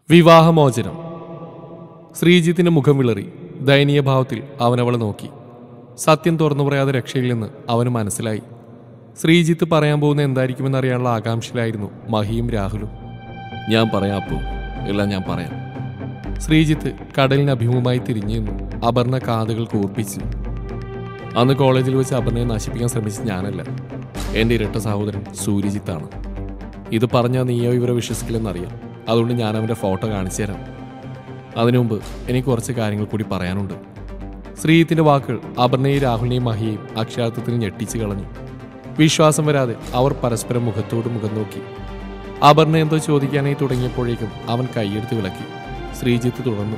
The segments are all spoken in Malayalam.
വിവാഹമോചനം ശ്രീജിത്തിന്റെ മുഖം വിളറി ദയനീയ ഭാവത്തിൽ അവൻ അവളെ നോക്കി സത്യം തുറന്നു പറയാതെ രക്ഷയില്ലെന്ന് അവന് മനസ്സിലായി ശ്രീജിത്ത് പറയാൻ പോകുന്ന എന്തായിരിക്കുമെന്ന് അറിയാനുള്ള ആകാംക്ഷയിലായിരുന്നു മഹിയും രാഹുലും ഞാൻ പറയാം അപ്പു എല്ലാം ഞാൻ പറയാം ശ്രീജിത്ത് കടലിന് അഭിമുഖമായി തിരിഞ്ഞു നിന്നു അപർണ കാതുകൾ കൂർപ്പിച്ചു അന്ന് കോളേജിൽ വെച്ച് അപർണയെ നശിപ്പിക്കാൻ ശ്രമിച്ച ഞാനല്ല എൻ്റെ ഇരട്ട സഹോദരൻ സൂര്യജിത്താണ് ഇത് പറഞ്ഞാൽ നീയോ ഇവരെ വിശ്വസിക്കില്ലെന്നറിയാം അതുകൊണ്ട് ഞാൻ അവൻ്റെ ഫോട്ടോ കാണിച്ചു തരാം അതിനു മുമ്പ് എനിക്ക് കുറച്ച് കാര്യങ്ങൾ കൂടി പറയാനുണ്ട് ശ്രീജിത്തിന്റെ വാക്കുകൾ അപർണയെയും രാഹുലിനെയും മഹിയെയും അക്ഷരാർത്ഥത്തിൽ ഞെട്ടിച്ചു കളഞ്ഞു വിശ്വാസം വരാതെ അവർ പരസ്പരം മുഖത്തോട് മുഖം നോക്കി അപർണ എന്തോ ചോദിക്കാനായി തുടങ്ങിയപ്പോഴേക്കും അവൻ കൈയെടുത്ത് വിളക്കി ശ്രീജിത്ത് തുടർന്നു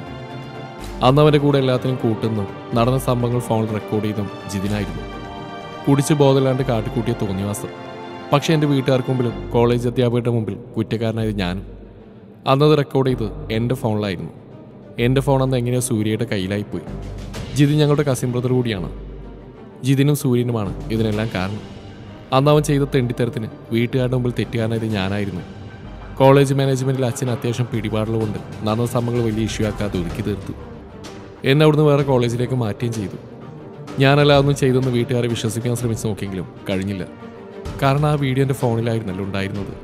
അന്ന് അവന്റെ കൂടെ എല്ലാത്തിനും കൂട്ടുന്നു നടന്ന സംഭവങ്ങൾ ഫോണിൽ റെക്കോർഡ് ചെയ്തും ജിതിനായിരുന്നു കുടിച്ച് ബോധമില്ലാണ്ട് കാട്ടിക്കൂട്ടിയ തോന്നിവാസം പക്ഷെ എൻ്റെ വീട്ടുകാർക്ക് മുമ്പിലും കോളേജ് അധ്യാപകരുടെ മുമ്പിൽ കുറ്റക്കാരനായത് ഞാനും അന്നത് റെക്കോർഡ് ചെയ്തത് എൻ്റെ ഫോണിലായിരുന്നു എൻ്റെ ഫോൺ അന്ന് എങ്ങനെയോ സൂര്യയുടെ കയ്യിലായിപ്പോയി ജിതിൻ ഞങ്ങളുടെ കസിൻ ബ്രദർ കൂടിയാണ് ജിതിനും സൂര്യനുമാണ് ഇതിനെല്ലാം കാരണം അന്ന് അവൻ ചെയ്ത തെണ്ടിത്തരത്തിന് വീട്ടുകാരുടെ മുമ്പിൽ തെറ്റുകാരനായത് ഞാനായിരുന്നു കോളേജ് മാനേജ്മെന്റിൽ അച്ഛൻ അത്യാവശ്യം പിടിപാടുള്ളതുകൊണ്ട് നടന്ന സംഭവങ്ങൾ വലിയ ഇഷ്യൂ ആക്കാതെ ഒതുക്കി തീർത്തു എന്നെ അവിടുന്ന് വേറെ കോളേജിലേക്ക് മാറ്റുകയും ചെയ്തു ഞാനല്ല അതൊന്നും ചെയ്തെന്ന് വീട്ടുകാരെ വിശ്വസിക്കാൻ ശ്രമിച്ചു നോക്കിയെങ്കിലും കഴിഞ്ഞില്ല കാരണം ആ വീഡിയോ എൻ്റെ ഫോണിലായിരുന്നല്ലോ ഉണ്ടായിരുന്നത്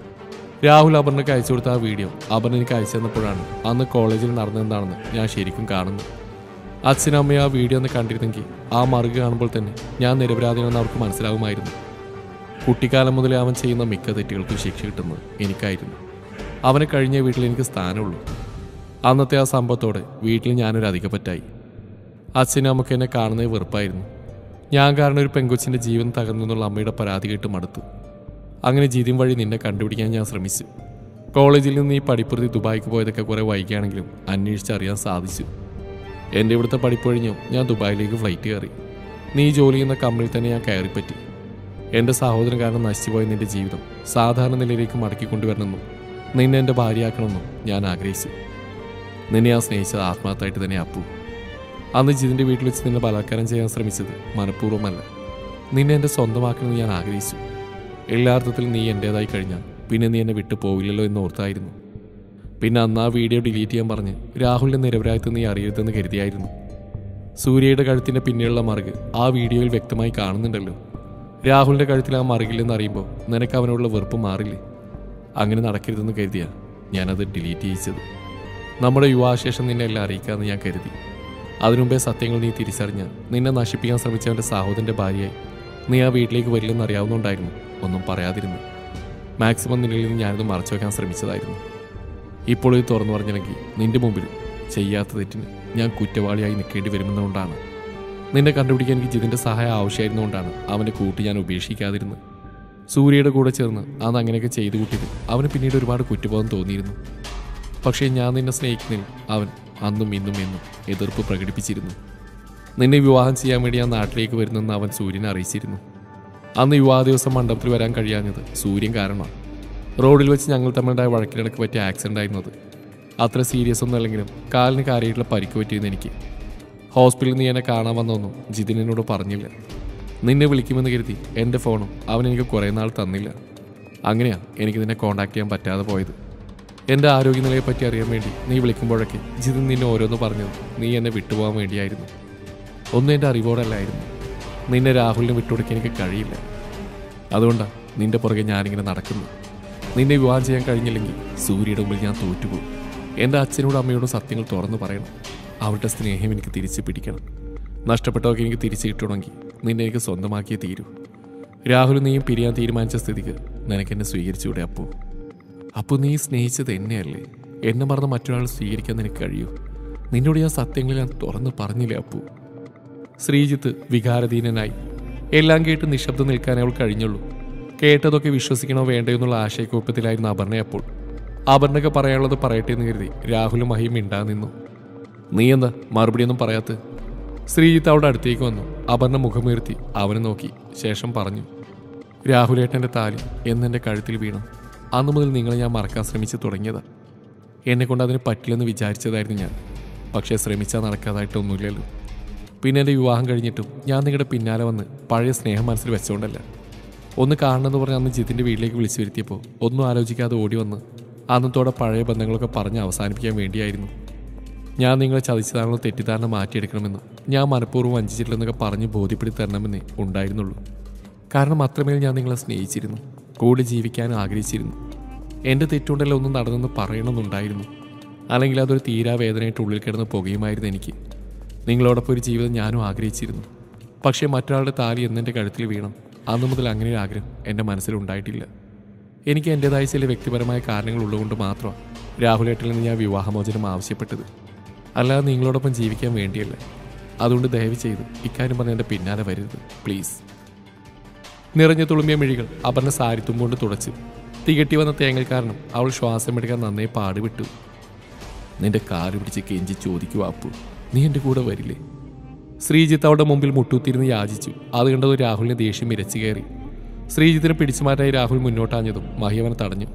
രാഹുൽ അപർണയ്ക്ക് അയച്ചു കൊടുത്ത ആ വീഡിയോ അപർണ എനിക്ക് അയച്ചു തന്നപ്പോഴാണ് അന്ന് കോളേജിൽ നടന്നതെന്താണെന്ന് ഞാൻ ശരിക്കും കാണുന്നു അച്ഛനും അമ്മയും ആ വീഡിയോ ഒന്ന് കണ്ടിരുന്നെങ്കിൽ ആ മറുക കാണുമ്പോൾ തന്നെ ഞാൻ നിരപരാധിയാണെന്ന് അവർക്ക് മനസ്സിലാവുമായിരുന്നു കുട്ടിക്കാലം മുതലേ അവൻ ചെയ്യുന്ന മിക്ക തെറ്റുകൾക്കും ശിക്ഷ കിട്ടുന്നത് എനിക്കായിരുന്നു അവനെ കഴിഞ്ഞ വീട്ടിൽ എനിക്ക് സ്ഥാനമുള്ളൂ അന്നത്തെ ആ സംഭവത്തോടെ വീട്ടിൽ ഞാനൊരു അധികപ്പറ്റായി അച്ഛനും അമ്മയ്ക്ക് എന്നെ കാണുന്നത് വെറുപ്പായിരുന്നു ഞാൻ കാരണം ഒരു പെങ്കൊച്ചിൻ്റെ ജീവൻ തകർന്നു എന്നുള്ള അമ്മയുടെ പരാതി കേട്ട് മടുത്തു അങ്ങനെ ജിതിൻ വഴി നിന്നെ കണ്ടുപിടിക്കാൻ ഞാൻ ശ്രമിച്ചു കോളേജിൽ നിന്ന് ഈ പഠിപ്പുറത്തി ദുബായിക്ക് പോയതൊക്കെ കുറേ വൈകിയാണെങ്കിലും അന്വേഷിച്ചറിയാൻ സാധിച്ചു എൻ്റെ ഇവിടുത്തെ പഠിപ്പ് കഴിഞ്ഞു ഞാൻ ദുബായിലേക്ക് ഫ്ലൈറ്റ് കയറി നീ ജോലി ചെയ്യുന്ന കമ്പനിയിൽ തന്നെ ഞാൻ കയറിപ്പറ്റി എൻ്റെ സഹോദരൻ കാരണം നശിച്ചുപോയ നിന്റെ ജീവിതം സാധാരണ നിലയിലേക്ക് മടക്കി കൊണ്ടുവരണമെന്നും നിന്നെ എൻ്റെ ഭാര്യയാക്കണമെന്നും ഞാൻ ആഗ്രഹിച്ചു നിന്നെ ഞാൻ സ്നേഹിച്ചത് ആത്മാർത്ഥമായിട്ട് തന്നെ അപ്പു അന്ന് ജിതിൻ്റെ വീട്ടിൽ വെച്ച് നിന്നെ ബലാത്കാരം ചെയ്യാൻ ശ്രമിച്ചത് മനഃപൂർവ്വമല്ല നിന്നെ എൻ്റെ സ്വന്തമാക്കണമെന്ന് ഞാൻ ആഗ്രഹിച്ചു എല്ലാ അർത്ഥത്തിലും നീ എൻ്റേതായി കഴിഞ്ഞാൽ പിന്നെ നീ എന്നെ വിട്ടു പോവില്ലല്ലോ എന്ന് ഓർത്തായിരുന്നു പിന്നെ അന്ന് ആ വീഡിയോ ഡിലീറ്റ് ചെയ്യാൻ പറഞ്ഞ് രാഹുലിൻ്റെ നിരപരാധിത്വം നീ അറിയരുതെന്ന് കരുതിയായിരുന്നു സൂര്യയുടെ കഴുത്തിൻ്റെ പിന്നിലുള്ള മറുക് ആ വീഡിയോയിൽ വ്യക്തമായി കാണുന്നുണ്ടല്ലോ രാഹുലിൻ്റെ കഴുത്തിൽ ആ മറുകില്ലെന്ന് അറിയുമ്പോൾ നിനക്ക് അവനോടുള്ള വെറുപ്പ് മാറില്ലേ അങ്ങനെ നടക്കരുതെന്ന് കരുതിയാ ഞാനത് ഡിലീറ്റ് ചെയ്യിച്ചത് നമ്മുടെ യുവാശേഷം നിന്നെ എല്ലാം അറിയിക്കാമെന്ന് ഞാൻ കരുതി അതിനുമുമ്പേ സത്യങ്ങൾ നീ തിരിച്ചറിഞ്ഞ് നിന്നെ നശിപ്പിക്കാൻ ശ്രമിച്ചവൻ്റെ സഹോദരൻ്റെ ഭാര്യയായി നീ ആ വീട്ടിലേക്ക് വരില്ലെന്ന് അറിയാവുന്നതുകൊണ്ടായിരുന്നു ഒന്നും പറയാതിരുന്നു മാക്സിമം നിന്നിൽ നിന്ന് ഞാനിത് മറച്ചു വെക്കാൻ ശ്രമിച്ചതായിരുന്നു ഇപ്പോൾ ഇത് തുറന്നു പറഞ്ഞില്ലെങ്കിൽ നിന്റെ മുമ്പിൽ ചെയ്യാത്ത തെറ്റിന് ഞാൻ കുറ്റവാളിയായി നിൽക്കേണ്ടി വരുമെന്നുകൊണ്ടാണ് നിന്നെ കണ്ടുപിടിക്കാൻ എനിക്ക് ജിതിൻ്റെ സഹായം ആവശ്യമായിരുന്നുകൊണ്ടാണ് അവൻ്റെ കൂട്ട് ഞാൻ ഉപേക്ഷിക്കാതിരുന്നത് സൂര്യയുടെ കൂടെ ചേർന്ന് അന്ന് അങ്ങനെയൊക്കെ ചെയ്തു കൂട്ടിയത് അവന് പിന്നീട് ഒരുപാട് കുറ്റബോധം തോന്നിയിരുന്നു പക്ഷേ ഞാൻ നിന്നെ സ്നേഹിക്കുന്നതിൽ അവൻ അന്നും ഇന്നും എന്നും എതിർപ്പ് പ്രകടിപ്പിച്ചിരുന്നു നിന്നെ വിവാഹം ചെയ്യാൻ വേണ്ടി ഞാൻ നാട്ടിലേക്ക് വരുന്നെന്ന് അവൻ സൂര്യനെ അറിയിച്ചിരുന്നു അന്ന് വിവാഹ ദിവസം മണ്ഡപത്തിൽ വരാൻ കഴിയാഞ്ഞത് സൂര്യൻ കാരണമാണ് റോഡിൽ വെച്ച് ഞങ്ങൾ തമ്മിലുണ്ടായ വഴക്കിനിടക്ക് പറ്റിയ ആക്സിഡൻ്റ് ആയിരുന്നു അത് അത്ര സീരിയസ് ഒന്നും അല്ലെങ്കിലും കാലിന് കാര്യമായിട്ടുള്ള പരിക്ക് പറ്റിയെന്ന് എനിക്ക് ഹോസ്പിറ്റലിൽ നീ എന്നെ കാണാൻ വന്നൊന്നും ജിതിൻ എന്നോട് പറഞ്ഞില്ല നിന്നെ വിളിക്കുമെന്ന് കരുതി എൻ്റെ ഫോണും അവൻ എനിക്ക് കുറേ നാൾ തന്നില്ല അങ്ങനെയാ എനിക്ക് നിന്നെ കോണ്ടാക്ട് ചെയ്യാൻ പറ്റാതെ പോയത് എൻ്റെ ആരോഗ്യനിലയെ പറ്റി അറിയാൻ വേണ്ടി നീ വിളിക്കുമ്പോഴൊക്കെ ജിതിൻ നിന്നെ ഓരോന്ന് പറഞ്ഞത് നീ എന്നെ വിട്ടുപോകാൻ വേണ്ടിയായിരുന്നു ഒന്നും എൻ്റെ അറിവോടല്ലായിരുന്നു നിന്നെ രാഹുലിനെ വിട്ടുകൊടുക്കാൻ എനിക്ക് കഴിയില്ല അതുകൊണ്ടാണ് നിന്റെ പുറകെ ഞാനിങ്ങനെ നടക്കുന്നു നിന്നെ വിവാഹം ചെയ്യാൻ കഴിഞ്ഞില്ലെങ്കിൽ സൂര്യയുടെ മുമ്പിൽ ഞാൻ തോറ്റുപോകും എൻ്റെ അച്ഛനോടും അമ്മയോടും സത്യങ്ങൾ തുറന്നു പറയണം അവരുടെ സ്നേഹം എനിക്ക് തിരിച്ചു പിടിക്കണം നഷ്ടപ്പെട്ടതൊക്കെ എനിക്ക് തിരിച്ചു കിട്ടണമെങ്കിൽ നിന്നെ എനിക്ക് സ്വന്തമാക്കിയേ തീരൂ രാഹുൽ നീയും പിരിയാൻ തീരുമാനിച്ച സ്ഥിതിക്ക് നിനക്കെന്നെ സ്വീകരിച്ചുകൂടെ അപ്പോ അപ്പോൾ നീ സ്നേഹിച്ചത് എന്നെയല്ലേ എന്നെ മറന്ന് മറ്റൊരാൾ സ്വീകരിക്കാൻ നിനക്ക് കഴിയൂ നിന്നോട് ഞാൻ സത്യങ്ങൾ ഞാൻ തുറന്ന് പറഞ്ഞില്ലേ അപ്പു ശ്രീജിത്ത് വികാരധീനനായി എല്ലാം കേട്ട് നിശബ്ദം നിൽക്കാനേ അവൾ കഴിഞ്ഞുള്ളൂ കേട്ടതൊക്കെ വിശ്വസിക്കണോ വേണ്ടോ എന്നുള്ള ആശയക്കുഴപ്പത്തിലായിരുന്നു അപർണ അപ്പോൾ അപർണയ്ക്ക് പറയാനുള്ളത് പറയട്ടെ എന്ന് കരുതി രാഹുലും മഹിയും മിണ്ടാ നിന്നു നീ എന്താ മറുപടിയൊന്നും പറയാത്ത ശ്രീജിത്ത് അവിടെ അടുത്തേക്ക് വന്നു അപർണ മുഖമുയർത്തി അവനെ നോക്കി ശേഷം പറഞ്ഞു രാഹുലേട്ടൻ്റെ താലി എന്നെൻ്റെ കഴുത്തിൽ വീണു അന്നു മുതൽ നിങ്ങളെ ഞാൻ മറക്കാൻ ശ്രമിച്ചു തുടങ്ങിയതാ എന്നെ കൊണ്ട് അതിന് പറ്റില്ലെന്ന് വിചാരിച്ചതായിരുന്നു ഞാൻ പക്ഷേ ശ്രമിച്ചാൽ നടക്കാതായിട്ടൊന്നുമില്ലല്ലോ പിന്നെ എൻ്റെ വിവാഹം കഴിഞ്ഞിട്ടും ഞാൻ നിങ്ങളുടെ പിന്നാലെ വന്ന് പഴയ സ്നേഹം മനസ്സിൽ വെച്ചുകൊണ്ടല്ല ഒന്ന് കാണണമെന്ന് പറഞ്ഞ് അന്ന് ജിതിൻ്റെ വീട്ടിലേക്ക് വിളിച്ചു വരുത്തിയപ്പോൾ ഒന്നും ആലോചിക്കാതെ ഓടി വന്ന് അന്നത്തോടെ പഴയ ബന്ധങ്ങളൊക്കെ പറഞ്ഞ് അവസാനിപ്പിക്കാൻ വേണ്ടിയായിരുന്നു ഞാൻ നിങ്ങളെ ചതിച്ചതാണല്ലോ തെറ്റിദ്ധാരണ മാറ്റിയെടുക്കണമെന്നും ഞാൻ മനഃപൂർവ്വം വഞ്ചിച്ചിട്ടില്ലെന്നൊക്കെ പറഞ്ഞ് ബോധ്യപ്പെടുത്തി തരണമെന്നേ ഉണ്ടായിരുന്നുള്ളൂ കാരണം അത്രമേൽ ഞാൻ നിങ്ങളെ സ്നേഹിച്ചിരുന്നു കൂടെ ജീവിക്കാൻ ആഗ്രഹിച്ചിരുന്നു എൻ്റെ തെറ്റുകൊണ്ടല്ലോ ഒന്നും നടന്നെന്ന് പറയണമെന്നുണ്ടായിരുന്നു അല്ലെങ്കിൽ അതൊരു തീരാ വേദനയായിട്ട് ഉള്ളിൽ കിടന്ന് പുകയുമായിരുന്നു എനിക്ക് നിങ്ങളോടൊപ്പം ഒരു ജീവിതം ഞാനും ആഗ്രഹിച്ചിരുന്നു പക്ഷേ മറ്റൊരാളുടെ താലി എന്നെൻ്റെ കഴുത്തിൽ വീണം അന്നു മുതൽ അങ്ങനെ ഒരു ആഗ്രഹം എൻ്റെ മനസ്സിലുണ്ടായിട്ടില്ല എനിക്ക് എൻ്റെതായ ചില വ്യക്തിപരമായ കാരണങ്ങൾ ഉള്ളതുകൊണ്ട് മാത്രമാണ് രാഹുലേട്ടിൽ നിന്ന് ഞാൻ വിവാഹമോചനം ആവശ്യപ്പെട്ടത് അല്ലാതെ നിങ്ങളോടൊപ്പം ജീവിക്കാൻ വേണ്ടിയല്ല അതുകൊണ്ട് ദയവ് ചെയ്ത് ഇക്കാര്യം പറഞ്ഞ് എൻ്റെ പിന്നാലെ വരരുത് പ്ലീസ് നിറഞ്ഞ തുളുമ്പിയ മിഴികൾ അപർണ സാരിത്തും കൊണ്ട് തുടച്ചു തികട്ടി വന്ന തേങ്ങൽ കാരണം അവൾ ശ്വാസമെടുക്കാൻ നന്നേ പാടുവിട്ടു നിന്റെ കാല് പിടിച്ച് കെഞ്ചി ചോദിക്കൂ അപ്പു നീ എൻ്റെ കൂടെ വരില്ലേ ശ്രീജിത്ത് അവളുടെ മുമ്പിൽ മുട്ടൂത്തിരുന്ന് യാചിച്ചു അത് കണ്ടത് രാഹുലിന് ദേഷ്യം ഇരച്ചു കയറി ശ്രീജിത്തിനെ പിടിച്ചു മാറ്റായി രാഹുൽ മുന്നോട്ടാഞ്ഞതും മഹിയവനെ തടഞ്ഞു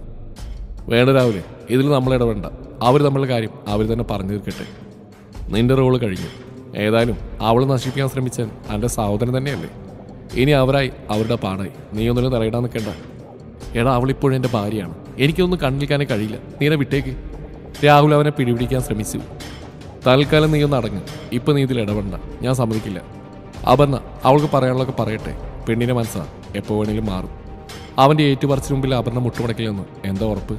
വേണ്ട രാഹുലെ ഇതിൽ നമ്മൾ ഇടപെടണ്ട അവർ തമ്മിലുള്ള കാര്യം അവർ തന്നെ പറഞ്ഞു തീർക്കട്ടെ നിന്റെ റോള് കഴിഞ്ഞു ഏതായാലും അവൾ നശിപ്പിക്കാൻ ശ്രമിച്ചാൽ എൻ്റെ സഹോദരൻ തന്നെയല്ലേ ഇനി അവരായി അവരുടെ പാടായി നീ ഒന്നിനും തലയിടാൻ നിൽക്കണ്ട എടാ അവളിപ്പോഴും എൻ്റെ ഭാര്യയാണ് എനിക്കൊന്നും കണ്ണിൽക്കാനേ കഴിയില്ല നീ എന്നെ വിട്ടേക്ക് രാഹുൽ അവനെ പിടിപിടിക്കാൻ ശ്രമിച്ചു തൽക്കാലം നീ ഒന്ന് അടങ്ങ് ഇപ്പൊ നീ ഇതിൽ ഇടപെടണ്ട ഞാൻ സമ്മതിക്കില്ല അപർണ അവൾക്ക് പറയാനുള്ളതൊക്കെ പറയട്ടെ പെണ്ണിന്റെ മനസ്സാ എപ്പോ വേണേലും മാറും അവന്റെ ഏറ്റുപറച്ചിന് മുമ്പിൽ അപർണ മുട്ടുമടക്കില്ലെന്ന് എന്താ ഉറപ്പ്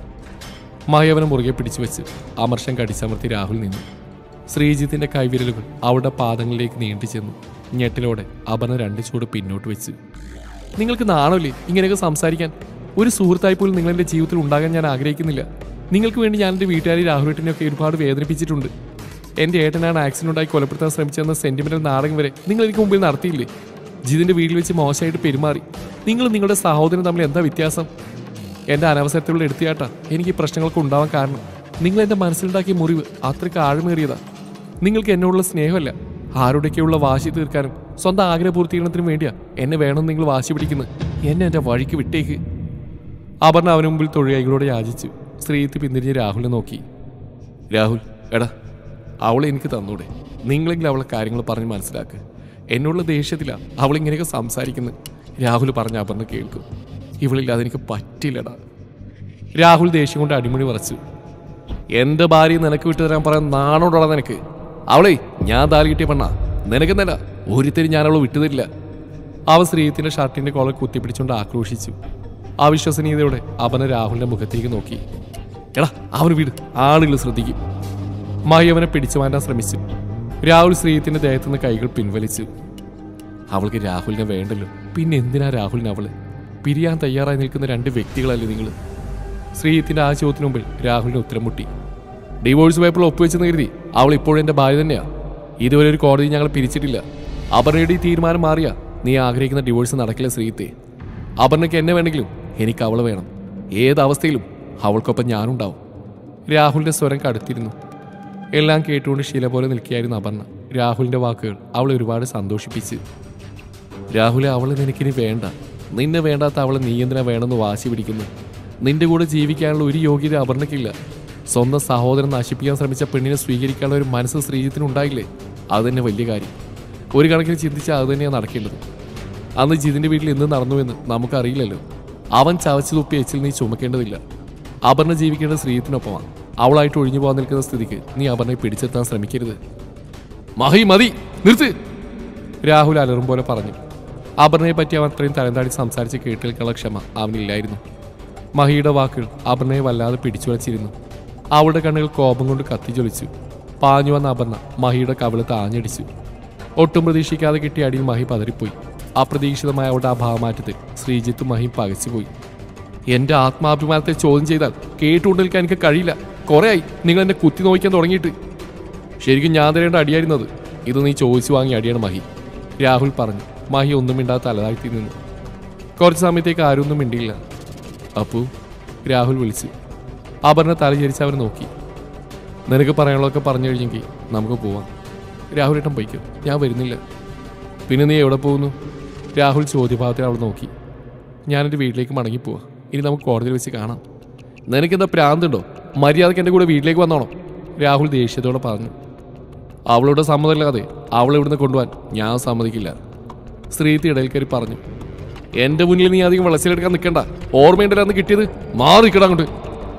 മായവനെ മുറുകെ പിടിച്ചു വെച്ച് അമർഷം കടിച്ചമർത്തി രാഹുൽ നിന്നു ശ്രീജിത്തിന്റെ കൈവിരലുകൾ അവളുടെ പാദങ്ങളിലേക്ക് നീണ്ടു ചെന്നു ഞെട്ടിലോടെ അപർണ രണ്ട് ചൂട് പിന്നോട്ട് വെച്ച് നിങ്ങൾക്ക് നാണമില്ലേ ഇങ്ങനെയൊക്കെ സംസാരിക്കാൻ ഒരു സുഹൃത്തായി പോലും നിങ്ങളെന്റെ ജീവിതത്തിൽ ഉണ്ടാകാൻ ഞാൻ ആഗ്രഹിക്കുന്നില്ല നിങ്ങൾക്ക് വേണ്ടി ഞാൻ എൻ്റെ വീട്ടുകാരി രാഹുലേട്ടനെയൊക്കെ ഒരുപാട് വേദനിപ്പിച്ചിട്ടുണ്ട് എൻ്റെ ഏട്ടനാണ് ആക്സിഡന്റ് ഉണ്ടായി കൊലപ്പെടുത്താൻ ശ്രമിച്ചെന്ന സെന്റിമെന്റൽ നാടകം വരെ നിങ്ങൾ എനിക്ക് മുമ്പിൽ നടത്തിയില്ലേ ജിതിന്റെ വീട്ടിൽ വെച്ച് മോശമായിട്ട് പെരുമാറി നിങ്ങൾ നിങ്ങളുടെ സഹോദരൻ തമ്മിൽ എന്താ വ്യത്യാസം എൻ്റെ അനവസരത്തിലുള്ള എടുത്തിയാട്ടാ എനിക്ക് ഈ പ്രശ്നങ്ങളൊക്കെ ഉണ്ടാവാൻ കാരണം നിങ്ങൾ എൻ്റെ മനസ്സിലുണ്ടാക്കിയ മുറിവ് അത്രയ്ക്ക് ആഴമേറിയതാ നിങ്ങൾക്ക് എന്നോടുള്ള സ്നേഹമല്ല ആരുടെയൊക്കെയുള്ള വാശി തീർക്കാനും സ്വന്തം ആഗ്രഹ പൂർത്തീകരണത്തിനും വേണ്ടിയാ എന്നെ വേണമെന്ന് നിങ്ങൾ വാശി പിടിക്കുന്നത് എന്നെ എൻ്റെ വഴിക്ക് വിട്ടേക്ക് അപർണ അവന് മുമ്പിൽ തൊഴിലാളികളോട് യാചിച്ചു ശ്രീത്ത് പിന്തിരിഞ്ഞ് രാഹുലിനെ നോക്കി രാഹുൽ എടാ അവളെ എനിക്ക് തന്നൂടെ നിങ്ങളെങ്കിലും അവളെ കാര്യങ്ങൾ പറഞ്ഞ് മനസ്സിലാക്ക് എന്നോടുള്ള ദേഷ്യത്തിലാ അവൾ ഇങ്ങനെയൊക്കെ സംസാരിക്കുന്നത് രാഹുൽ പറഞ്ഞ അപർണ കേൾക്കും ഇവളില്ലാതെ എനിക്ക് പറ്റില്ലടാ രാഹുൽ ദേഷ്യം കൊണ്ട് അടിമണി പറച്ചു എന്റെ ഭാര്യ നിനക്ക് വിട്ടുതരാൻ പറയാൻ നാണോടാ നിനക്ക് അവളെ ഞാൻ താലി കിട്ടിയ പെണ്ണാ നിനക്കെന്നല്ല ഒരുത്തരി ഞാൻ അവളെ വിട്ടുതരില്ല അവൻ ശ്രീയത്തിന്റെ ഷർട്ടിന്റെ കോളർ കുത്തിപ്പിടിച്ചുകൊണ്ട് ആക്രോശിച്ചു അവിശ്വസനീയതയോടെ അവനെ രാഹുലിന്റെ മുഖത്തേക്ക് നോക്കി എടാ അവന് വീട് ആളുകൾ ശ്രദ്ധിക്കും മായി അവനെ പിടിച്ചു മാറ്റാൻ ശ്രമിച്ചു രാഹുൽ ശ്രീയത്തിന്റെ ദേഹത്തു നിന്ന് കൈകൾ പിൻവലിച്ചു അവൾക്ക് രാഹുലിനെ വേണ്ടല്ലോ പിന്നെ എന്തിനാ രാഹുലിന് അവള് പിരിയാൻ തയ്യാറായി നിൽക്കുന്ന രണ്ട് വ്യക്തികളല്ലേ നിങ്ങൾ ശ്രീയത്തിന്റെ ആ ചോദ്യത്തിന് മുമ്പിൽ രാഹുലിന് ഉത്തരം മുട്ടി ഡിവോഴ്സ് പേപ്പറിൽ ഒപ്പുവെച്ചെന്ന് കരുതി അവൾ ഇപ്പോഴും എൻ്റെ ഭാര്യ തന്നെയാ ഇതുവരെ ഒരു കോടതി ഞങ്ങൾ പിരിച്ചിട്ടില്ല അപർണയുടെ ഈ തീരുമാനം മാറിയാ നീ ആഗ്രഹിക്കുന്ന ഡിവോഴ്സ് നടക്കില്ല ശ്രീത്തെ അപർണയ്ക്ക് എന്നെ വേണമെങ്കിലും എനിക്ക് അവളെ വേണം ഏത് അവസ്ഥയിലും അവൾക്കൊപ്പം ഞാനുണ്ടാവും രാഹുലിന്റെ സ്വരം കടുത്തിരുന്നു എല്ലാം കേട്ടുകൊണ്ട് ശില പോലെ നിൽക്കുകയായിരുന്നു അപർണ രാഹുലിന്റെ വാക്കുകൾ അവളെ ഒരുപാട് സന്തോഷിപ്പിച്ച് രാഹുലെ അവളെ നിനക്കിനി വേണ്ട നിന്നെ വേണ്ടാത്ത അവളെ നീ എന്തിനാ വേണമെന്ന് വാശി പിടിക്കുന്നു നിന്റെ കൂടെ ജീവിക്കാനുള്ള ഒരു യോഗ്യത അപർണയ്ക്കില്ല സ്വന്തം സഹോദരൻ നശിപ്പിക്കാൻ ശ്രമിച്ച പെണ്ണിനെ സ്വീകരിക്കാനുള്ള ഒരു മനസ്സ് ശ്രീജിത്തിന് ഉണ്ടായില്ലേ അത് തന്നെ വലിയ കാര്യം ഒരു കണക്കിന് ചിന്തിച്ചാൽ അത് തന്നെയാണ് നടക്കേണ്ടത് അന്ന് ജിതിന്റെ വീട്ടിൽ എന്ത് നടന്നുവെന്ന് നമുക്കറിയില്ലല്ലോ അവൻ ചവച്ചു തുപ്പി എച്ചിൽ നീ ചുമക്കേണ്ടതില്ല അപർണ ജീവിക്കേണ്ട ശ്രീജിത്തിനൊപ്പമാണ് അവളായിട്ട് ഒഴിഞ്ഞു പോകാൻ നിൽക്കുന്ന സ്ഥിതിക്ക് നീ അപർണയെ പിടിച്ചെത്താൻ ശ്രമിക്കരുത് മഹി മതി നിർത്ത് രാഹുൽ അലറും പോലെ പറഞ്ഞു അപർണയെ പറ്റി അവൻ അത്രയും തലന്താടി സംസാരിച്ച് കേട്ടേൽക്കുള്ള ക്ഷമ അവനില്ലായിരുന്നു മഹിയുടെ വാക്കുകൾ അപർണയെ വല്ലാതെ പിടിച്ചു വച്ചിരുന്നു അവളുടെ കണ്ണുകൾ കോപം കൊണ്ട് കത്തിജ്വലിച്ചു പാഞ്ഞു വന്ന അപർണ മഹിയുടെ കവിളത്ത് ആഞ്ഞടിച്ചു ഒട്ടും പ്രതീക്ഷിക്കാതെ കിട്ടിയ അടിയിൽ മഹി പതറിപ്പോയി അപ്രതീക്ഷിതമായ അവളുടെ ആ ഭാവമാറ്റത്തിൽ ശ്രീജിത്തും മഹിയും പകച്ചുപോയി എന്റെ ആത്മാഭിമാനത്തെ ചോദ്യം ചെയ്താൽ കേട്ടുകൊണ്ട് നിൽക്കാൻ എനിക്ക് കഴിയില്ല കുറേയായി നിങ്ങൾ എന്നെ കുത്തി നോക്കാൻ തുടങ്ങിയിട്ട് ശരിക്കും ഞാൻ തരേണ്ട അടിയായിരുന്നത് ഇത് നീ ചോദിച്ചു വാങ്ങിയ അടിയാണ് മഹി രാഹുൽ പറഞ്ഞു മഹി ഒന്നും മിണ്ടാതെ തലതാഴ്ത്തി നിന്നു കുറച്ച് സമയത്തേക്ക് ആരും ഒന്നും മിണ്ടിയില്ല അപ്പു രാഹുൽ വിളിച്ചു അപർണ തലചരിച്ച് അവനെ നോക്കി നിനക്ക് പറയാനുള്ളതൊക്കെ പറഞ്ഞു കഴിഞ്ഞെങ്കിൽ നമുക്ക് പോവാം രാഹുൽ ഏട്ടൻ പോയിക്കോ ഞാൻ വരുന്നില്ല പിന്നെ നീ എവിടെ പോകുന്നു രാഹുൽ ചോദ്യഭാവത്തിൽ അവൾ നോക്കി ഞാനെൻ്റെ വീട്ടിലേക്ക് മടങ്ങിപ്പോവാ ഇനി നമുക്ക് കോടതിയിൽ വെച്ച് കാണാം നിനക്കെന്താ പ്രാന്തുണ്ടോ മര്യാദയ്ക്ക് എൻ്റെ കൂടെ വീട്ടിലേക്ക് വന്നോണം രാഹുൽ ദേഷ്യത്തോടെ പറഞ്ഞു അവളുടെ സമ്മതമില്ലാതെ അവളെ ഇവിടുന്ന് കൊണ്ടുപോകാൻ ഞാൻ സമ്മതിക്കില്ല ശ്രീതി ഇടയിൽ കയറി പറഞ്ഞു എന്റെ മുന്നിൽ നീ അധികം വിളച്ചിലെടുക്കാൻ നിൽക്കണ്ട ഓർമ്മയുണ്ടല്ലോ അന്ന് കിട്ടിയത് മാറി നിൽക്കടാ അങ്ങോട്ട്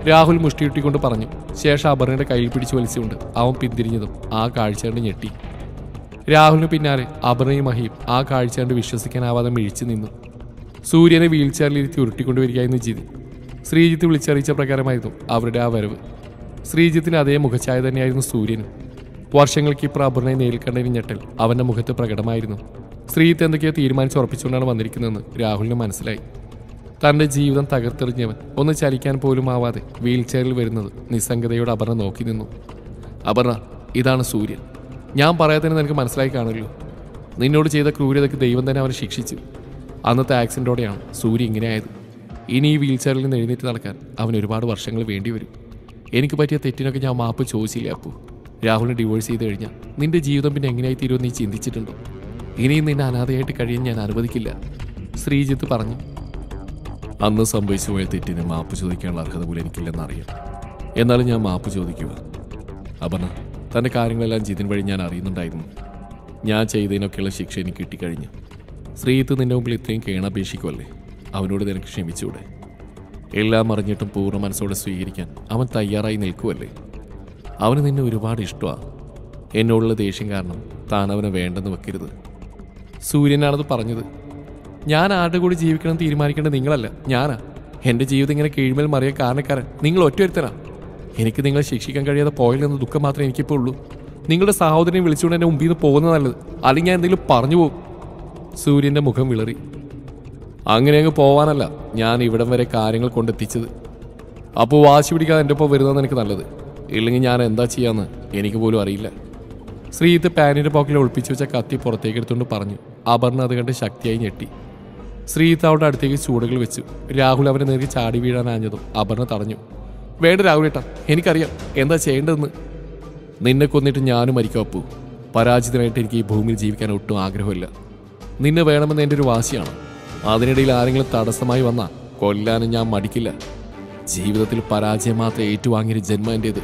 രാഹുൽ മുഷ്ടിയിട്ടിക്കൊണ്ട് പറഞ്ഞു ശേഷം അപർണയുടെ കയ്യിൽ പിടിച്ചു വലിച്ചുകൊണ്ട് അവൻ പിന്തിരിഞ്ഞതും ആ കാഴ്ച കണ്ട് ഞെട്ടി രാഹുലിന് പിന്നാലെ അപർണയും മഹിയും ആ കാഴ്ച കണ്ട് വിശ്വസിക്കാനാവാതെ മിഴിച്ചു നിന്നു സൂര്യനെ വീൽ ചെയറിലിരുത്തി ഉരുട്ടിക്കൊണ്ടുവരികയായിരുന്നു ജിതിൻ ശ്രീജിത്ത് വിളിച്ചറിയിച്ച പ്രകാരമായിരുന്നു അവരുടെ ആ വരവ് ശ്രീജിത്തിന് അതേ മുഖഛായ തന്നെയായിരുന്നു സൂര്യനും വർഷങ്ങൾക്ക് ഇപ്പുറം അപർണയെ നേരിൽ കണ്ടതിന് ഞെട്ടൽ അവന്റെ മുഖത്ത് പ്രകടമായിരുന്നു ശ്രീജിത്ത് എന്തൊക്കെയോ തീരുമാനിച്ച് ഉറപ്പിച്ചുകൊണ്ടാണ് വന്നിരിക്കുന്നതെന്ന് രാഹുലിന് മനസ്സിലായി തന്റെ ജീവിതം തകർത്തെറിഞ്ഞവൻ ഒന്ന് ചലിക്കാൻ പോലും ആവാതെ വീൽ ചെയറിൽ വരുന്നത് നിസ്സംഗതയോട് അപർണ നോക്കി നിന്നു അപർണ ഇതാണ് സൂര്യൻ ഞാൻ പറയാതെ തന്നെ നിനക്ക് മനസ്സിലായി കാണുമല്ലോ നിന്നോട് ചെയ്ത ക്രൂരതയ്ക്ക് ദൈവം തന്നെ അവനെ ശിക്ഷിച്ചു അന്നത്തെ ആക്സിഡന്റോടെയാണ് സൂര്യ ഇങ്ങനെയായത് ഇനി ഈ വീൽ ചെയറിൽ നിന്ന് എഴുന്നേറ്റ് നടക്കാൻ അവൻ ഒരുപാട് വർഷങ്ങൾ വേണ്ടി വരും എനിക്ക് പറ്റിയ തെറ്റിനൊക്കെ ഞാൻ മാപ്പ് ചോദിച്ചില്ല അപ്പു രാഹുലിനെ ഡിവോഴ്സ് ചെയ്ത് കഴിഞ്ഞാൽ നിന്റെ ജീവിതം പിന്നെ എങ്ങനെയായി തീരുമെന്ന് നീ ചിന്തിച്ചിട്ടുണ്ടോ ഇനിയും നിന്നെ അനാഥയായിട്ട് കഴിയാൻ ഞാൻ അനുവദിക്കില്ല ശ്രീജിത്ത് പറഞ്ഞു അന്ന് സംഭവിച്ചു പോയ തെറ്റിന് മാപ്പ് ചോദിക്കാനുള്ള അർഹത പോലും എനിക്കില്ലെന്നറിയാം എന്നാലും ഞാൻ മാപ്പ് ചോദിക്കുക അപർണ തൻ്റെ കാര്യങ്ങളെല്ലാം ജിതിൻ വഴി ഞാൻ അറിയുന്നുണ്ടായിരുന്നു ഞാൻ ചെയ്തതിനൊക്കെയുള്ള ശിക്ഷ എനിക്ക് കിട്ടിക്കഴിഞ്ഞു ശ്രീത്ത് നിന്റെ മുമ്പിൽ ഇത്രയും കേണപേക്ഷിക്കുമല്ലേ അവനോട് നിനക്ക് ക്ഷമിച്ചൂടെ എല്ലാം അറിഞ്ഞിട്ടും പൂർണ്ണ മനസ്സോടെ സ്വീകരിക്കാൻ അവൻ തയ്യാറായി നിൽക്കുമല്ലേ അവന് നിന്നെ ഒരുപാട് ഇഷ്ടമാണ് എന്നോടുള്ള ദേഷ്യം കാരണം താൻ അവനെ വേണ്ടെന്ന് വെക്കരുത് സൂര്യനാണത് പറഞ്ഞത് ഞാൻ ആരുടെ കൂടി ജീവിക്കണം തീരുമാനിക്കേണ്ടത് നിങ്ങളല്ല ഞാനാ എൻ്റെ ജീവിതം ഇങ്ങനെ കീഴ്മേൽ മറിയ കാരണക്കാരൻ നിങ്ങൾ ഒറ്റൊരുത്തനാ എനിക്ക് നിങ്ങളെ ശിക്ഷിക്കാൻ കഴിയാതെ പോയില്ലെന്ന ദുഃഖം മാത്രമേ എനിക്കിപ്പോൾ ഉള്ളൂ നിങ്ങളുടെ സഹോദരനെ വിളിച്ചുകൊണ്ട് എൻ്റെ മുമ്പിൽ നിന്ന് പോകുന്നത് നല്ലത് അല്ലെങ്കിൽ ഞാൻ എന്തെങ്കിലും പറഞ്ഞു പോകും സൂര്യൻ്റെ മുഖം വിളറി അങ്ങനെ അങ്ങ് പോവാനല്ല ഞാൻ ഇവിടം വരെ കാര്യങ്ങൾ കൊണ്ടെത്തിച്ചത് അപ്പോൾ വാശി പിടിക്കാതെ എൻ്റെ ഒപ്പം വരുന്നതാണ് എനിക്ക് നല്ലത് ഇല്ലെങ്കിൽ ഞാൻ എന്താ ചെയ്യാന്ന് എനിക്ക് പോലും അറിയില്ല ശ്രീജിത്ത് പാനിന്റെ പോക്കിൽ ഒളിപ്പിച്ചു വെച്ച കത്തി പുറത്തേക്ക് എടുത്തുകൊണ്ട് പറഞ്ഞു അപർണ അത് കണ്ട് ശക്തിയായി ഞെട്ടി ശ്രീജിത്ത് അവളുടെ അടുത്തേക്ക് ചൂടുകൾ വെച്ചു രാഹുൽ അവനെ നേർക്ക് ചാടി വീഴാൻ ആഞ്ഞതും അപർണ തടഞ്ഞു വേണ്ട രാഹുൽ ഏട്ടാ എനിക്കറിയാം എന്താ ചെയ്യേണ്ടതെന്ന് നിന്നെ കൊന്നിട്ട് ഞാനും മരിക്കും അപ്പു പരാജിതനായിട്ട് എനിക്ക് ഈ ഭൂമിയിൽ ജീവിക്കാൻ ഒട്ടും ആഗ്രഹമില്ല നിന്നെ വേണമെന്ന് എൻ്റെ ഒരു വാശിയാണ് അതിനിടയിൽ ആരെങ്കിലും തടസ്സമായി വന്നാൽ കൊല്ലാനും ഞാൻ മടിക്കില്ല ജീവിതത്തിൽ പരാജയം മാത്രം ഏറ്റുവാങ്ങിയൊരു ജന്മം എൻ്റേത്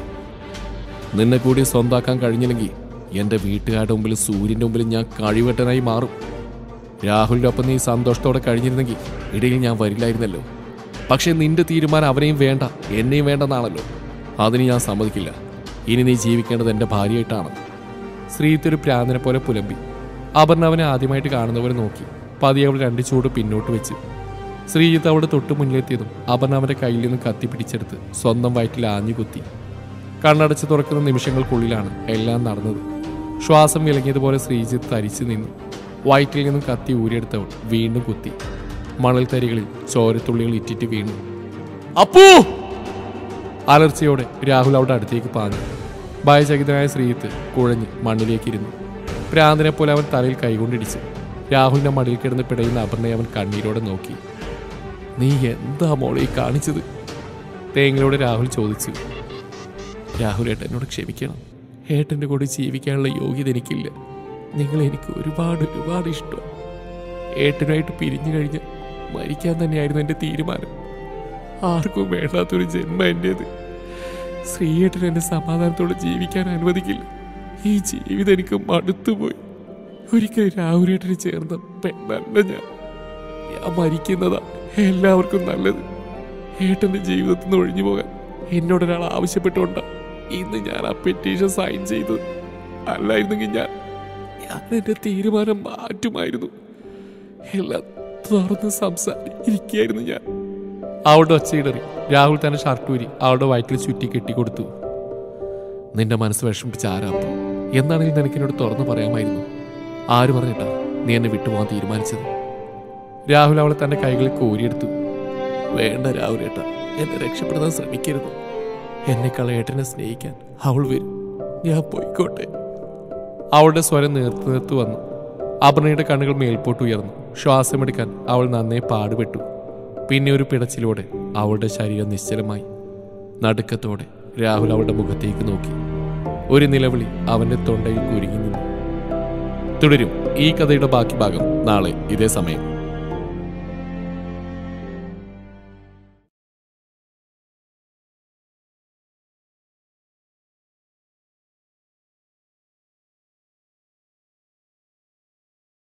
നിന്നെ കൂടി സ്വന്താക്കാൻ കഴിഞ്ഞില്ലെങ്കിൽ എൻ്റെ വീട്ടുകാരുടെ മുമ്പിൽ സൂര്യൻ്റെ മുമ്പിൽ ഞാൻ കഴിവട്ടനായി മാറും രാഹുലിൻ്റെ ഒപ്പം നീ സന്തോഷത്തോടെ കഴിഞ്ഞിരുന്നെങ്കിൽ ഇടയിൽ ഞാൻ വരില്ലായിരുന്നല്ലോ പക്ഷേ നിന്റെ തീരുമാനം അവനെയും വേണ്ട എന്നെയും വേണ്ടെന്നാണല്ലോ അതിന് ഞാൻ സമ്മതിക്കില്ല ഇനി നീ ജീവിക്കേണ്ടത് എൻ്റെ ഭാര്യയായിട്ടാണ് ശ്രീത്ത് ഒരു പ്രാന്തനെ പോലെ പുലമ്പി അപർണ അവനെ ആദ്യമായിട്ട് കാണുന്നവരെ നോക്കി പതിയെ അവൾ രണ്ട് ചൂട് പിന്നോട്ട് വെച്ചു ശ്രീജിത്ത് അവളുടെ തൊട്ട് മുന്നിലെത്തിയതും അപർണ അവന്റെ കയ്യിൽ നിന്ന് കത്തി പിടിച്ചെടുത്ത് സ്വന്തം വയറ്റിൽ ആഞ്ഞു കുത്തി കണ്ണടച്ച് തുറക്കുന്ന നിമിഷങ്ങൾക്കുള്ളിലാണ് എല്ലാം നടന്നത് ശ്വാസം വിലങ്ങിയതുപോലെ ശ്രീജിത്ത് തരിച്ചു നിന്നു വയറ്റിൽ നിന്നും കത്തി ഊരിയെടുത്തവൾ വീണ്ടും കുത്തി മണൽ തരികളിൽ ചോരത്തുള്ളികൾ ഇറ്റിറ്റ് വീണു അപ്പൂ അലർച്ചയോടെ രാഹുൽ അവിടെ അടുത്തേക്ക് പാഞ്ഞു ഭയചകിതനായ ശ്രീജിത്ത് കുഴഞ്ഞ് മണ്ണിലേക്കിരുന്നു ഭ്രാന്തനെ പോലെ അവൻ തലയിൽ കൈകൊണ്ടിടിച്ചു രാഹുലിന്റെ മടിയിൽ കിടന്ന് പിടയുന്ന അപർണയെ അവൻ കണ്ണീരോടെ നോക്കി നീ എന്താ മോളെ ഈ കാണിച്ചത് തേങ്ങലോട് രാഹുൽ ചോദിച്ചു രാഹുൽ ഏട്ടൻ എന്നോട് ക്ഷമിക്കണം ഏട്ടൻ്റെ കൂടെ ജീവിക്കാനുള്ള യോഗ്യത എനിക്കില്ല നിങ്ങൾ എനിക്ക് ഒരുപാട് ഒരുപാട് ഇഷ്ടം ഏട്ടനുമായിട്ട് പിരിഞ്ഞു കഴിഞ്ഞ് മരിക്കാൻ തന്നെയായിരുന്നു എൻ്റെ തീരുമാനം ആർക്കും വേണ്ടാത്തൊരു ജന്മം എൻ്റേത് ശ്രീയേട്ടൻ എന്നെ സമാധാനത്തോടെ ജീവിക്കാൻ അനുവദിക്കില്ല ഈ ജീവിതം എനിക്ക് മടുത്തുപോയി ഒരിക്കലും രാഹുലേട്ടന് ചേർന്ന പെണ്ണല്ല ഞാൻ ഞാൻ മരിക്കുന്നതാ എല്ലാവർക്കും നല്ലത് ഏട്ടന്റെ ജീവിതത്തിൽ നിന്ന് ഒഴിഞ്ഞു പോകാൻ എന്നോട് ഒരാൾ ആവശ്യപ്പെട്ടുകൊണ്ടാ ഇന്ന് ഞാൻ ആ പെറ്റീഷൻ സൈൻ ചെയ്തത് അല്ലായിരുന്നെങ്കിൽ ഞാൻ ഞാൻ എന്റെ തീരുമാനം മാറ്റുമായിരുന്നു എല്ലാം തുറന്ന് സംസാരിക്കുകയായിരുന്നു ഞാൻ അവളുടെ ഒച്ചയിടറി രാഹുൽ തന്നെ ഷർട്ട് ഊരി അവളുടെ വയറ്റിൽ ചുറ്റി കെട്ടിക്കൊടുത്തു നിന്റെ മനസ്സ് വിഷമിപ്പിച്ച ആരാപ്പോ എന്നാണെങ്കിൽ നിനക്ക് എന്നോട് തുറന്നു പറയാമായിരുന്നു ആര് പറഞ്ഞിട്ടാ നീ എന്നെ വിട്ടുപോകാൻ തീരുമാനിച്ചത് രാഹുൽ അവളെ തന്റെ കൈകളിൽ കോരിയെടുത്തു വേണ്ട രാഹുൽ ഏട്ടാ എന്നെ രക്ഷപ്പെടുത്താൻ ശ്രമിക്കരുത് എന്നെക്കാൾ ഏട്ടനെ സ്നേഹിക്കാൻ അവൾ വരും ഞാൻ പോയിക്കോട്ടെ അവളുടെ സ്വരം നേർത്തു നേർത്തു വന്നു അപർണയുടെ കണ്ണുകൾ മേൽപോട്ട് ഉയർന്നു ശ്വാസമെടുക്കാൻ അവൾ നന്നേ പാടുപെട്ടു പിന്നെ ഒരു പിടച്ചിലൂടെ അവളുടെ ശരീരം നിശ്ചലമായി നടുക്കത്തോടെ രാഹുൽ അവളുടെ മുഖത്തേക്ക് നോക്കി ഒരു നിലവിളി അവന്റെ തൊണ്ടയിൽ കുരുങ്ങി നിന്നു തുടരും ഈ കഥയുടെ ബാക്കി ഭാഗം നാളെ ഇതേ സമയം